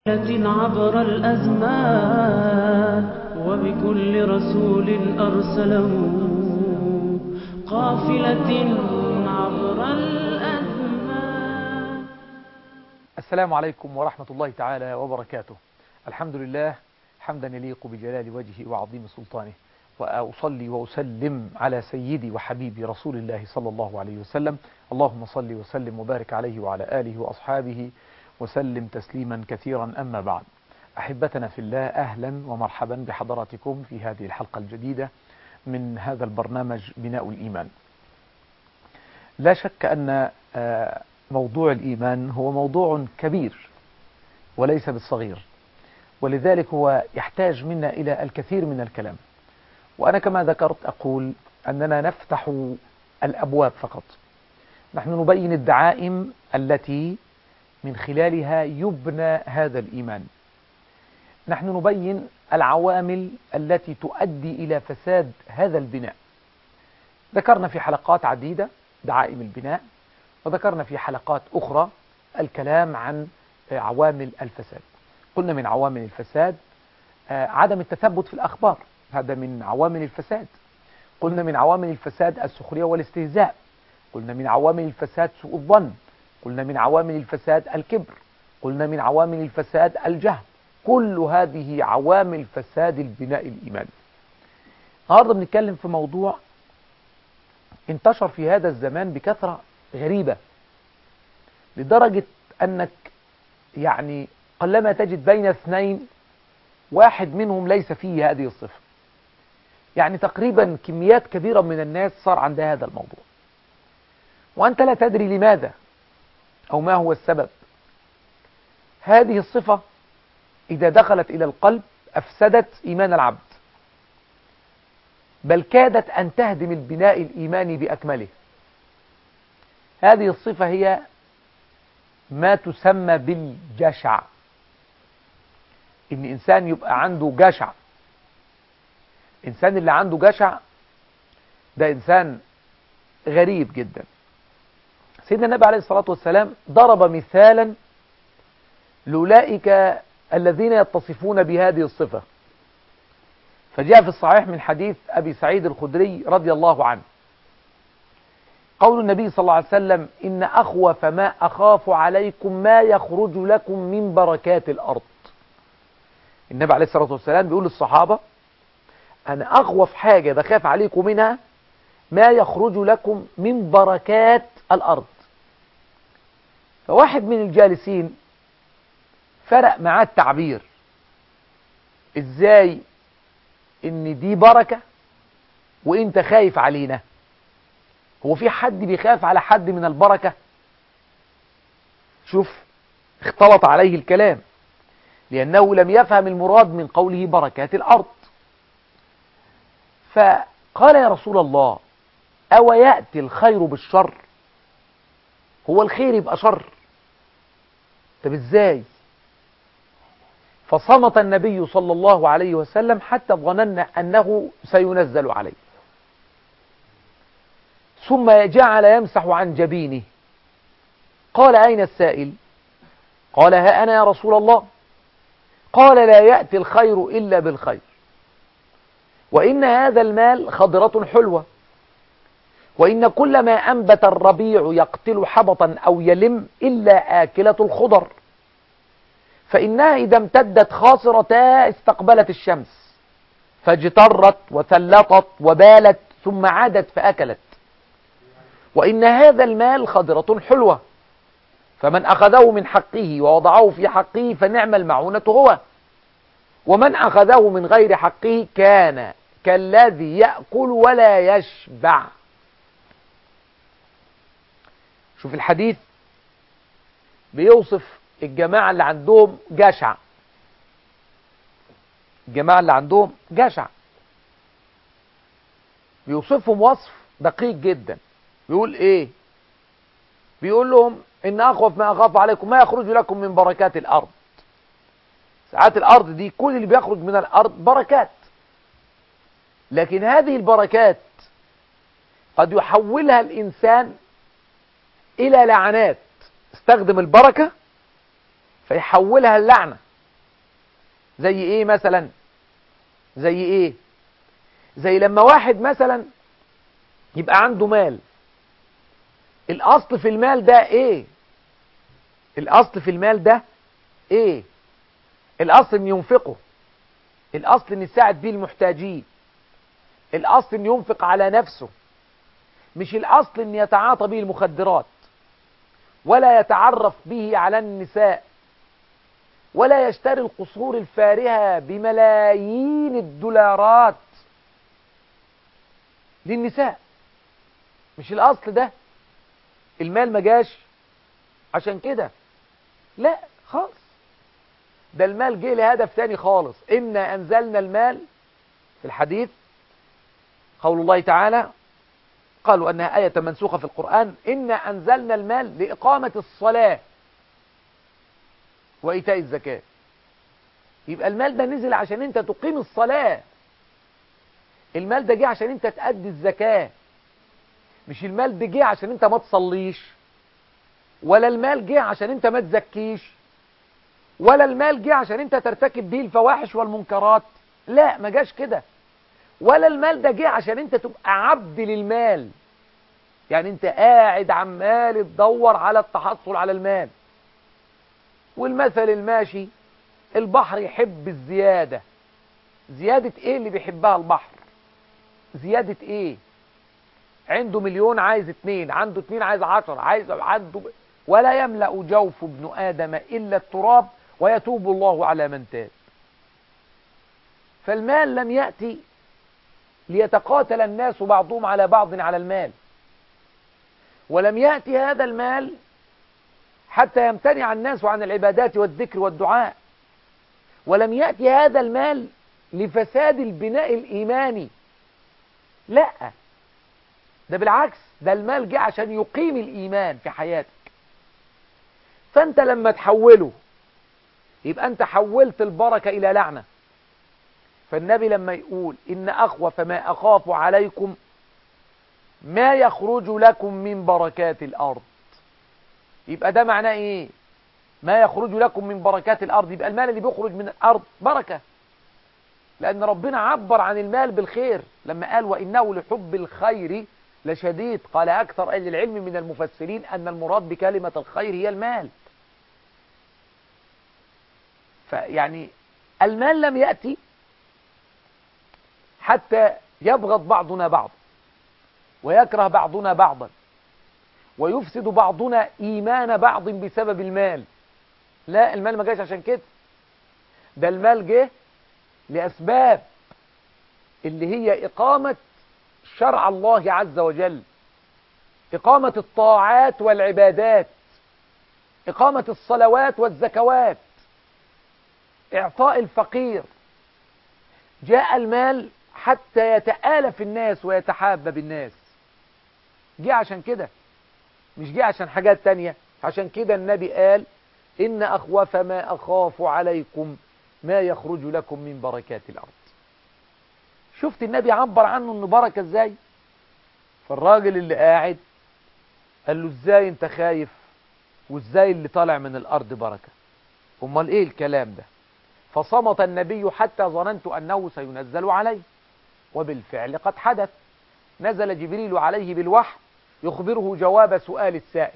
عبر الأزمان وبكل رسول أرسله قافلة عبر الأزمان السلام عليكم ورحمة الله تعالى وبركاته الحمد لله حمدا يليق بجلال وجهه وعظيم سلطانه وأصلي وأسلم على سيدي وحبيبي رسول الله صلى الله عليه وسلم اللهم صل وسلم وبارك عليه وعلى آله وأصحابه وسلم تسليما كثيرا أما بعد أحبتنا في الله أهلا ومرحبا بحضراتكم في هذه الحلقة الجديدة من هذا البرنامج بناء الإيمان لا شك أن موضوع الإيمان هو موضوع كبير وليس بالصغير ولذلك هو يحتاج منا إلى الكثير من الكلام وأنا كما ذكرت أقول أننا نفتح الأبواب فقط نحن نبين الدعائم التي من خلالها يبنى هذا الإيمان نحن نبين العوامل التي تؤدي إلى فساد هذا البناء ذكرنا في حلقات عديدة دعائم البناء وذكرنا في حلقات أخرى الكلام عن عوامل الفساد قلنا من عوامل الفساد عدم التثبت في الأخبار هذا من عوامل الفساد قلنا من عوامل الفساد السخرية والاستهزاء قلنا من عوامل الفساد سوء الظن قلنا من عوامل الفساد الكبر قلنا من عوامل الفساد الجهل كل هذه عوامل فساد البناء الإيماني النهارده بنتكلم في موضوع انتشر في هذا الزمان بكثرة غريبة لدرجة أنك يعني قلما تجد بين اثنين واحد منهم ليس فيه هذه الصفة يعني تقريبا كميات كبيرة من الناس صار عندها هذا الموضوع وأنت لا تدري لماذا أو ما هو السبب هذه الصفة إذا دخلت إلى القلب أفسدت إيمان العبد بل كادت أن تهدم البناء الإيماني بأكمله هذه الصفة هي ما تسمى بالجشع إن إنسان يبقى عنده جشع الإنسان اللي عنده جشع ده إنسان غريب جدا سيدنا النبي عليه الصلاة والسلام ضرب مثالا لأولئك الذين يتصفون بهذه الصفة فجاء في الصحيح من حديث أبي سعيد الخدري رضي الله عنه قول النبي صلى الله عليه وسلم إن أخوف ما أخاف عليكم ما يخرج لكم من بركات الأرض النبي عليه الصلاة والسلام بيقول للصحابة أنا أخوف حاجة بخاف عليكم منها ما يخرج لكم من بركات الأرض فواحد من الجالسين فرق معاه التعبير ازاي ان دي بركة وانت خايف علينا هو في حد بيخاف على حد من البركة شوف اختلط عليه الكلام لأنه لم يفهم المراد من قوله بركات الأرض فقال يا رسول الله أو يأتي الخير بالشر هو الخير يبقى شر طب ازاي فصمت النبي صلى الله عليه وسلم حتى ظننا أنه سينزل عليه ثم جعل يمسح عن جبينه قال أين السائل قال ها أنا يا رسول الله قال لا يأتي الخير إلا بالخير وإن هذا المال خضرة حلوة وإن كل ما أنبت الربيع يقتل حبطا أو يلم إلا آكلة الخضر فإنها إذا امتدت خاصرتا استقبلت الشمس فاجترت وثلطت وبالت ثم عادت فأكلت وإن هذا المال خضرة حلوة فمن أخذه من حقه ووضعه في حقه فنعم المعونة هو ومن أخذه من غير حقه كان كالذي يأكل ولا يشبع شوف الحديث بيوصف الجماعة اللي عندهم جشع الجماعة اللي عندهم جشع بيوصفهم وصف دقيق جدا بيقول ايه بيقول لهم ان اخوف ما اخاف عليكم ما يخرج لكم من بركات الارض ساعات الارض دي كل اللي بيخرج من الارض بركات لكن هذه البركات قد يحولها الانسان الى لعنات استخدم البركة فيحولها اللعنة زي ايه مثلا زي ايه زي لما واحد مثلا يبقى عنده مال الاصل في المال ده ايه الاصل في المال ده ايه الاصل ان ينفقه الاصل ان يساعد بيه المحتاجين الاصل ان ينفق على نفسه مش الاصل ان يتعاطى به المخدرات ولا يتعرف به على النساء ولا يشتري القصور الفارهة بملايين الدولارات للنساء مش الاصل ده المال ما جاش عشان كده لا خالص ده المال جه لهدف تاني خالص إنا أنزلنا المال في الحديث قول الله تعالى قالوا أنها آية منسوخة في القرآن إنا أنزلنا المال لإقامة الصلاة وإيتاء الزكاة يبقى المال ده نزل عشان أنت تقيم الصلاة المال ده جه عشان أنت تأدي الزكاة مش المال ده جه عشان أنت ما تصليش ولا المال جه عشان أنت ما تزكيش ولا المال جه عشان أنت ترتكب به الفواحش والمنكرات لا ما جاش كده ولا المال ده جه عشان انت تبقى عبد للمال يعني انت قاعد عمال تدور على التحصل على المال والمثل الماشي البحر يحب الزيادة زيادة ايه اللي بيحبها البحر زيادة ايه عنده مليون عايز اتنين عنده اتنين عايز عشر عايز عنده ولا يملأ جوف ابن آدم إلا التراب ويتوب الله على من تاب فالمال لم يأتي ليتقاتل الناس بعضهم على بعض على المال ولم يأتي هذا المال حتى يمتنع الناس عن العبادات والذكر والدعاء ولم يأتي هذا المال لفساد البناء الإيماني لا ده بالعكس ده المال جه عشان يقيم الإيمان في حياتك فأنت لما تحوله يبقى أنت حولت البركة إلى لعنة فالنبي لما يقول إن أخوف ما أخاف عليكم ما يخرج لكم من بركات الأرض يبقى ده معناه إيه ما يخرج لكم من بركات الأرض يبقى المال اللي بيخرج من الأرض بركة لأن ربنا عبر عن المال بالخير لما قال وإنه لحب الخير لشديد قال أكثر أهل العلم من المفسرين أن المراد بكلمة الخير هي المال فيعني المال لم يأتي حتى يبغض بعضنا بعض ويكره بعضنا بعضا ويفسد بعضنا إيمان بعض بسبب المال لا المال ما جاش عشان كده ده المال جه لأسباب اللي هي إقامة شرع الله عز وجل إقامة الطاعات والعبادات إقامة الصلوات والزكوات إعطاء الفقير جاء المال حتى يتآلف الناس ويتحابب الناس جه عشان كده مش جه عشان حاجات تانية عشان كده النبي قال إن أخوف ما أخاف عليكم ما يخرج لكم من بركات الأرض شفت النبي عبر عنه انه بركة ازاي فالراجل اللي قاعد قال له ازاي انت خايف وازاي اللي طالع من الارض بركة امال ايه الكلام ده فصمت النبي حتى ظننت انه سينزل عليه وبالفعل قد حدث نزل جبريل عليه بالوحي يخبره جواب سؤال السائل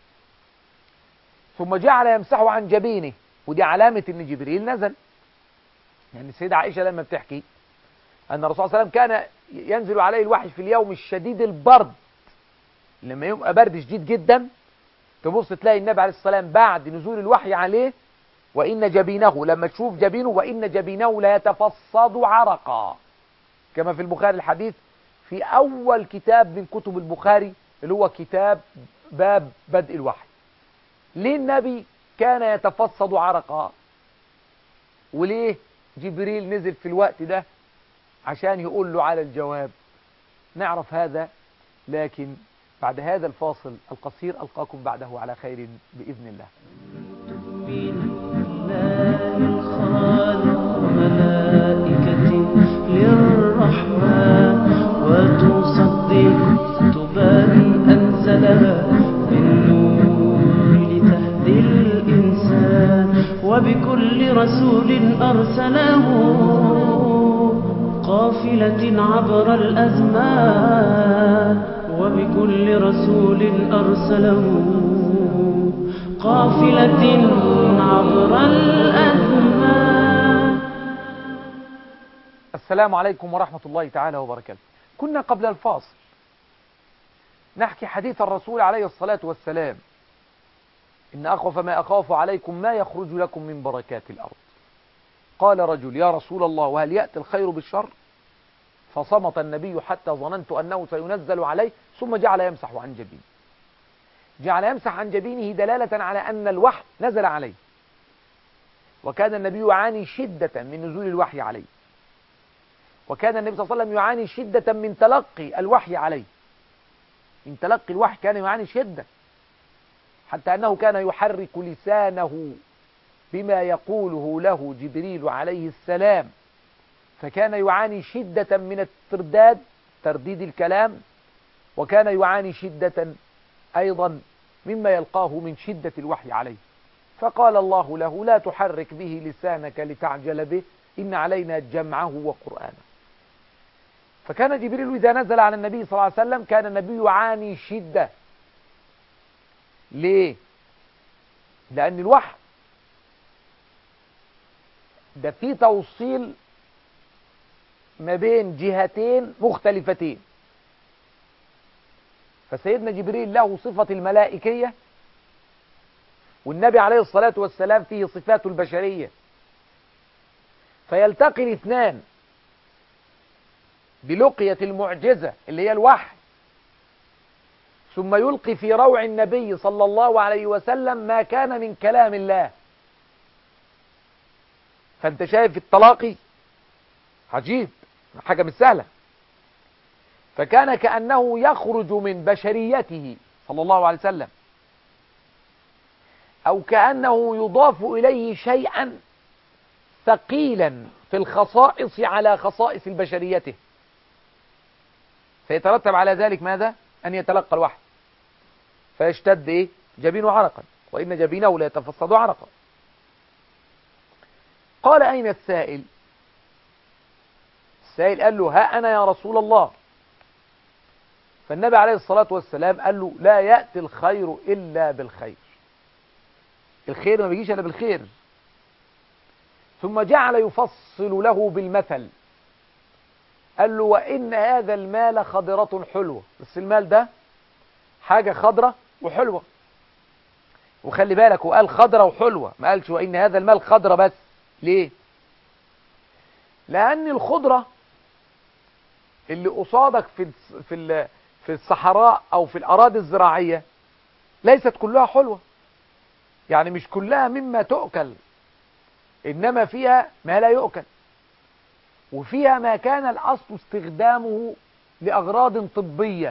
ثم جعل يمسحه عن جبينه ودي علامة ان جبريل نزل يعني السيدة عائشة لما بتحكي أن الرسول صلى الله عليه وسلم كان ينزل عليه الوحي في اليوم الشديد البرد لما يبقى برد شديد جدا تبص تلاقي النبي عليه الصلاة والسلام بعد نزول الوحي عليه وإن جبينه لما تشوف جبينه وإن جبينه لا يتفصد عرقا كما في البخاري الحديث في أول كتاب من كتب البخاري اللي هو كتاب باب بدء الوحي ليه النبي كان يتفصد عرقا وليه جبريل نزل في الوقت ده عشان يقول له على الجواب نعرف هذا لكن بعد هذا الفاصل القصير ألقاكم بعده على خير بإذن الله وملائكة للرحمن وتصدق كتبا أنزلها بالنور لتهدي الإنسان وبكل رسول رسول أرسله قافلة عبر الأزمان وبكل رسول أرسله قافلة عبر الأزمان السلام عليكم ورحمة الله تعالى وبركاته كنا قبل الفاصل نحكي حديث الرسول عليه الصلاة والسلام إن أخوف ما أخاف عليكم ما يخرج لكم من بركات الأرض قال رجل يا رسول الله وهل يأتي الخير بالشر فصمت النبي حتى ظننت أنه سينزل عليه ثم جعل يمسح عن جبينه جعل يمسح عن جبينه دلالة على أن الوحي نزل عليه وكان النبي يعاني شدة من نزول الوحي عليه وكان النبي صلى الله عليه وسلم يعاني شدة من تلقي الوحي عليه من تلقي الوحي كان يعاني شدة حتى أنه كان يحرك لسانه بما يقوله له جبريل عليه السلام فكان يعاني شدة من الترداد ترديد الكلام وكان يعاني شدة أيضا مما يلقاه من شدة الوحي عليه فقال الله له لا تحرك به لسانك لتعجل به إن علينا جمعه وقرآنه فكان جبريل إذا نزل على النبي صلى الله عليه وسلم كان النبي يعاني شدة ليه؟ لأن الوحي ده في توصيل ما بين جهتين مختلفتين فسيدنا جبريل له صفة الملائكية والنبي عليه الصلاة والسلام فيه صفات البشرية فيلتقي الاثنان بلقية المعجزة اللي هي الوحي ثم يلقي في روع النبي صلى الله عليه وسلم ما كان من كلام الله فانت شايف التلاقي عجيب حاجة مش سهلة فكان كأنه يخرج من بشريته صلى الله عليه وسلم أو كأنه يضاف إليه شيئا ثقيلا في الخصائص على خصائص بشريته فيترتب على ذلك ماذا؟ أن يتلقى الوحي فيشتد إيه؟ جبينه عرقا وإن جبينه لا يتفصد عرقا قال أين السائل السائل قال له ها أنا يا رسول الله فالنبي عليه الصلاة والسلام قال له لا يأتي الخير إلا بالخير الخير ما بيجيش إلا بالخير ثم جعل يفصل له بالمثل قال له وإن هذا المال خضرة حلوة بس المال ده حاجة خضرة وحلوة وخلي بالك وقال خضرة وحلوة ما قالش وإن هذا المال خضرة بس ليه لأن الخضرة اللي قصادك في في في الصحراء أو في الأراضي الزراعية ليست كلها حلوة يعني مش كلها مما تؤكل إنما فيها ما لا يؤكل وفيها ما كان الأصل استخدامه لأغراض طبية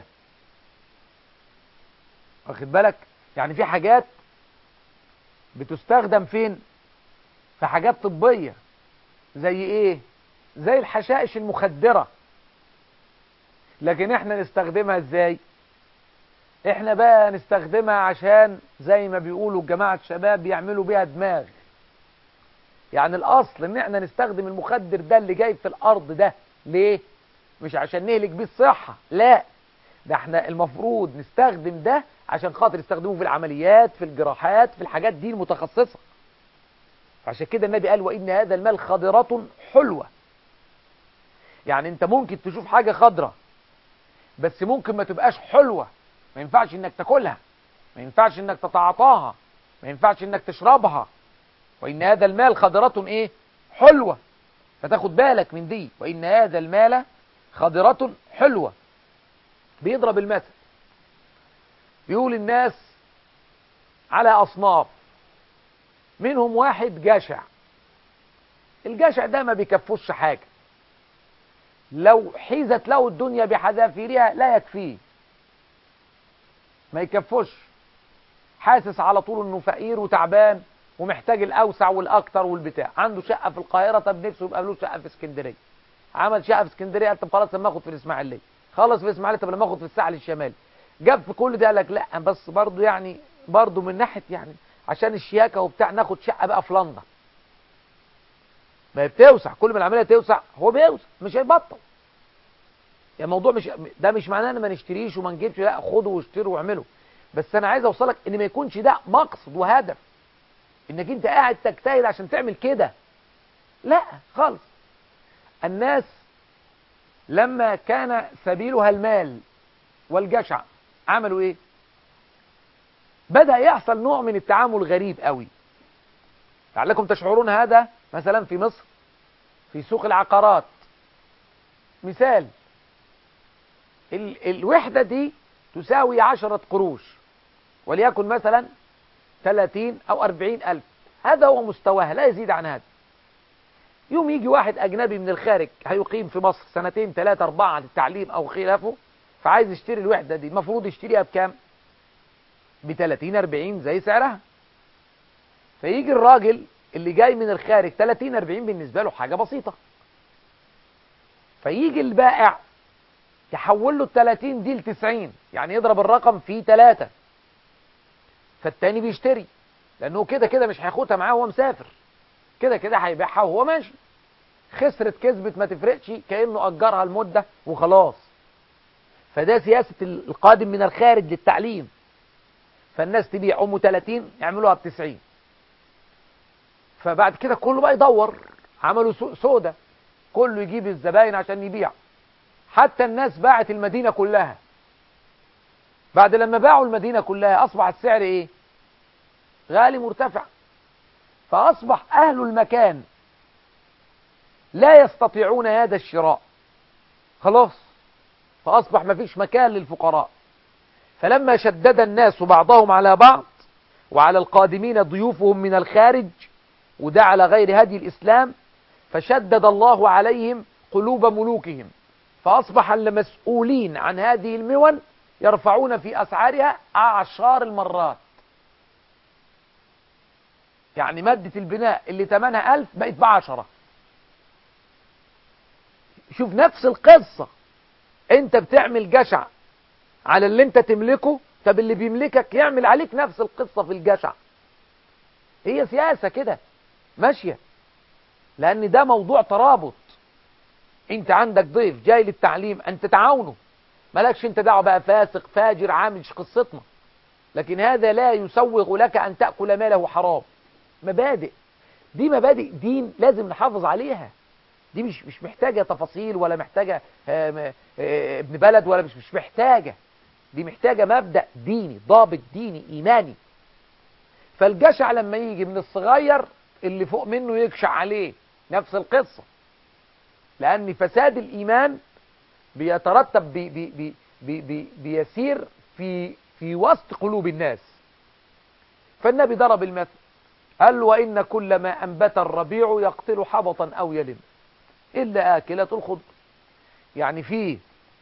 واخد بالك يعني في حاجات بتستخدم فين في حاجات طبية زي ايه زي الحشائش المخدرة لكن احنا نستخدمها ازاي احنا بقى نستخدمها عشان زي ما بيقولوا جماعة شباب بيعملوا بيها دماغ يعني الاصل ان احنا نستخدم المخدر ده اللي جاي في الارض ده ليه مش عشان نهلك بيه الصحة لا ده احنا المفروض نستخدم ده عشان خاطر يستخدموه في العمليات في الجراحات في الحاجات دي المتخصصة عشان كده النبي قال وإن هذا المال خضرة حلوة يعني انت ممكن تشوف حاجة خضرة بس ممكن ما تبقاش حلوة ما ينفعش انك تاكلها ما ينفعش انك تتعاطاها ما ينفعش انك تشربها وإن هذا المال خضرة ايه حلوة فتاخد بالك من دي وإن هذا المال خضرة حلوة بيضرب المثل بيقول الناس على أصناف منهم واحد جشع الجشع ده ما بيكفوش حاجة لو حيزت له الدنيا بحذافيرها لا يكفيه ما يكفوش حاسس على طول انه فقير وتعبان ومحتاج الاوسع والاكتر والبتاع عنده شقة في القاهرة طب نفسه يبقى له شقة في اسكندرية عمل شقة في اسكندرية قال طب خلاص لما اخد في الاسماعيلية خلص في الاسماعيلية طب لما اخد في الساحل الشمالي جاب في كل ده قال لك لا بس برضه يعني برضه من ناحية يعني عشان الشياكة وبتاع ناخد شقة بقى في لندن ما هي بتوسع كل ما العمليه توسع هو بيوسع مش هيبطل يعني الموضوع مش ده مش معناه ان ما نشتريش وما نجيبش لا خده واشتري واعمله بس انا عايز اوصلك ان ما يكونش ده مقصد وهدف انك انت قاعد تجتهد عشان تعمل كده لا خالص الناس لما كان سبيلها المال والجشع عملوا ايه بدأ يحصل نوع من التعامل غريب قوي لعلكم تشعرون هذا مثلا في مصر في سوق العقارات مثال ال الوحدة دي تساوي عشرة قروش وليكن مثلا 30 أو 40 ألف هذا هو مستواها لا يزيد عن هذا يوم يجي واحد أجنبي من الخارج هيقيم في مصر سنتين ثلاثة أربعة للتعليم أو خلافه فعايز يشتري الوحدة دي المفروض يشتريها بكام ب 30 40 زي سعرها فيجي الراجل اللي جاي من الخارج 30 40 بالنسبة له حاجة بسيطة فيجي البائع يحول له ال 30 دي ل 90 يعني يضرب الرقم في 3 فالتاني بيشتري لانه كده كده مش هياخدها معاه وهو مسافر كده كده هيبيعها وهو ماشي خسرت كسبت ما تفرقش كانه اجرها المده وخلاص فده سياسه القادم من الخارج للتعليم فالناس تبيع ام 30 يعملوها ب 90 فبعد كده كله بقى يدور عملوا سوق سودا كله يجيب الزباين عشان يبيع حتى الناس باعت المدينه كلها بعد لما باعوا المدينه كلها اصبح السعر ايه غالي مرتفع فأصبح أهل المكان لا يستطيعون هذا الشراء خلاص فأصبح ما فيش مكان للفقراء فلما شدد الناس بعضهم على بعض وعلى القادمين ضيوفهم من الخارج وده على غير هدي الإسلام فشدد الله عليهم قلوب ملوكهم فأصبح المسؤولين عن هذه المون يرفعون في أسعارها أعشار المرات يعني مادة البناء اللي تمنها ألف بقت بعشرة شوف نفس القصة انت بتعمل جشع على اللي انت تملكه طب اللي بيملكك يعمل عليك نفس القصة في الجشع هي سياسة كده ماشية لان ده موضوع ترابط انت عندك ضيف جاي للتعليم انت تعاونه مالكش انت دعوه بقى فاسق فاجر عامل مش قصتنا لكن هذا لا يسوغ لك ان تأكل ماله حرام مبادئ دي مبادئ دين لازم نحافظ عليها دي مش مش محتاجة تفاصيل ولا محتاجة ابن بلد ولا مش مش محتاجة دي محتاجة مبدأ ديني ضابط ديني إيماني فالجشع لما يجي من الصغير اللي فوق منه يجشع عليه نفس القصة لأن فساد الإيمان بيترتب بي بي بي بي بي بيسير في في وسط قلوب الناس فالنبي ضرب المثل قال وإن كل ما أنبت الربيع يقتل حبطا أو يلم إلا آكلة الخضر يعني في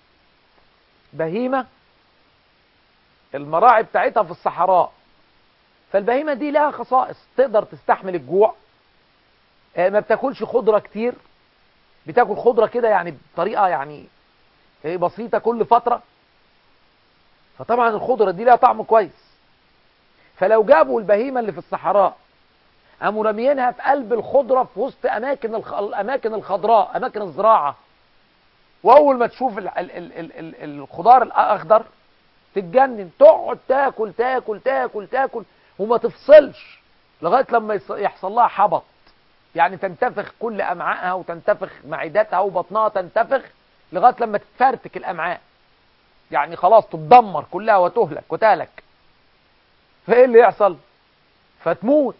بهيمة المراعي بتاعتها في الصحراء فالبهيمة دي لها خصائص تقدر تستحمل الجوع ما بتاكلش خضرة كتير بتاكل خضرة كده يعني بطريقة يعني بسيطة كل فترة فطبعا الخضرة دي لها طعم كويس فلو جابوا البهيمة اللي في الصحراء قاموا راميينها في قلب الخضرة في وسط أماكن الخ... الأماكن الخضراء أماكن الزراعة وأول ما تشوف ال... ال... ال... ال... ال... الخضار الأخضر تتجنن تقعد تاكل تاكل تاكل تاكل وما تفصلش لغاية لما يص... يحصل لها حبط يعني تنتفخ كل أمعائها وتنتفخ معدتها وبطنها تنتفخ لغاية لما تتفرتك الأمعاء يعني خلاص تتدمر كلها وتهلك وتهلك فايه اللي يحصل فتموت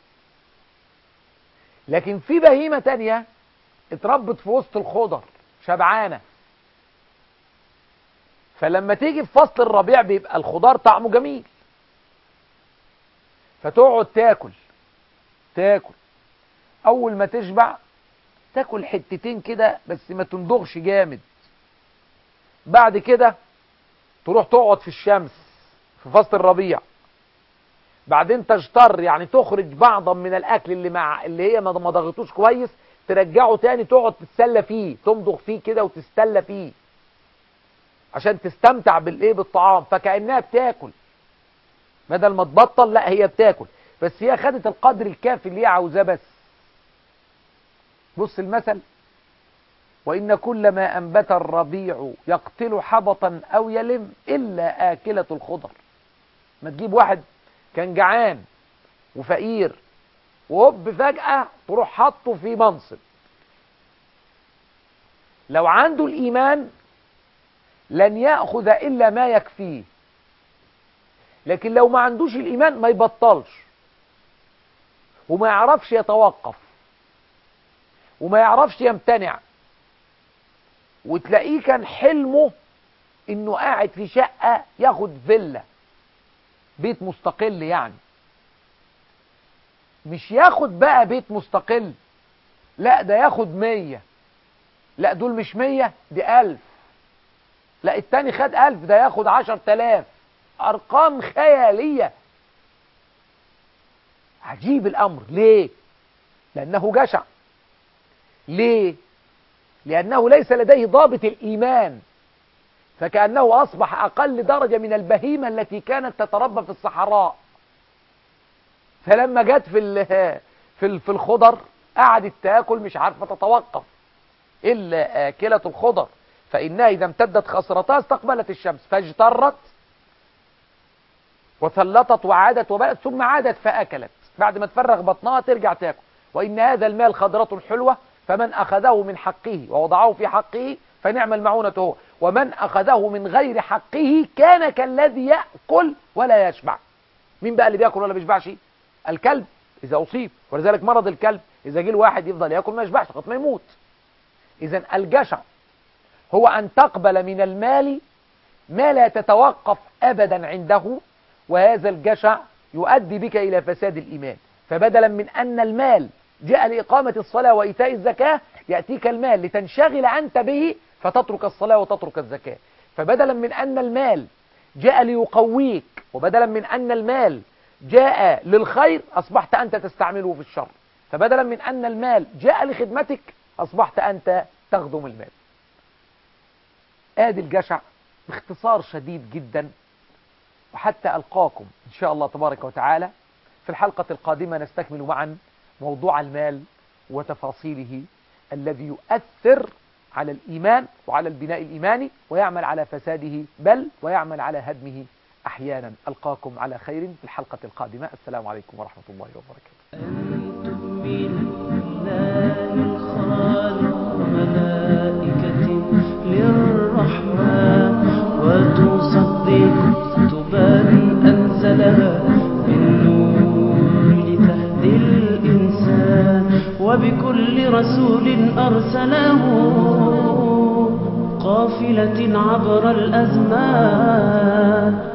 لكن في بهيمة تانية اتربت في وسط الخضر شبعانة فلما تيجي في فصل الربيع بيبقى الخضار طعمه جميل فتقعد تاكل تاكل اول ما تشبع تاكل حتتين كده بس ما تندغش جامد بعد كده تروح تقعد في الشمس في فصل الربيع بعدين تجتر يعني تخرج بعضا من الاكل اللي مع اللي هي ما ضغطوش كويس ترجعه تاني تقعد تتسلى فيه تمضغ فيه كده وتستلى فيه عشان تستمتع بالايه بالطعام فكانها بتاكل بدل ما تبطل لا هي بتاكل بس هي خدت القدر الكافي اللي هي عاوزاه بس بص المثل وإن كل ما أنبت الربيع يقتل حبطا أو يلم إلا آكلة الخضر ما تجيب واحد كان جعان وفقير وهوب فجأة تروح حطه في منصب لو عنده الإيمان لن يأخذ إلا ما يكفيه لكن لو ما عندوش الإيمان ما يبطلش وما يعرفش يتوقف وما يعرفش يمتنع وتلاقيه كان حلمه انه قاعد في شقة ياخد فيلا بيت مستقل يعني مش ياخد بقى بيت مستقل لا ده ياخد مية لا دول مش مية دي ألف لا التاني خد ألف ده ياخد عشر تلاف أرقام خيالية عجيب الأمر ليه لأنه جشع ليه لأنه ليس لديه ضابط الإيمان فكأنه أصبح أقل درجة من البهيمة التي كانت تتربى في الصحراء فلما جت في في في الخضر قعدت تاكل مش عارفة تتوقف إلا آكلة الخضر فإنها إذا امتدت خصرتها استقبلت الشمس فاجترت وثلطت وعادت وبلت ثم عادت فأكلت بعد ما تفرغ بطنها ترجع تاكل وإن هذا المال خضرة حلوة فمن أخذه من حقه ووضعه في حقه فنعم المعونة هو ومن أخذه من غير حقه كان كالذي يأكل ولا يشبع مين بقى اللي بيأكل ولا بيشبعش الكلب إذا أصيب ولذلك مرض الكلب إذا جه الواحد يفضل يأكل ما يشبعش لغايه ما يموت إذا الجشع هو أن تقبل من المال ما لا تتوقف أبدا عنده وهذا الجشع يؤدي بك إلى فساد الإيمان فبدلا من أن المال جاء لإقامة الصلاة وإيتاء الزكاة يأتيك المال لتنشغل أنت به فتترك الصلاة وتترك الزكاة فبدلا من أن المال جاء ليقويك وبدلا من أن المال جاء للخير أصبحت أنت تستعمله في الشر فبدلا من أن المال جاء لخدمتك أصبحت أنت تخدم المال آدي الجشع باختصار شديد جدا وحتى ألقاكم إن شاء الله تبارك وتعالى في الحلقة القادمة نستكمل معا موضوع المال وتفاصيله الذي يؤثر على الإيمان وعلى البناء الإيماني ويعمل على فساده بل ويعمل على هدمه أحيانا ألقاكم على خير في الحلقة القادمة السلام عليكم ورحمة الله وبركاته أن تؤمن بالله الخالق وملائكته للرحمن وتصدق كتبا أنزلها بالنور لتهدي الإنسان وبكل رسول أرسله قافلة عبر الأزمان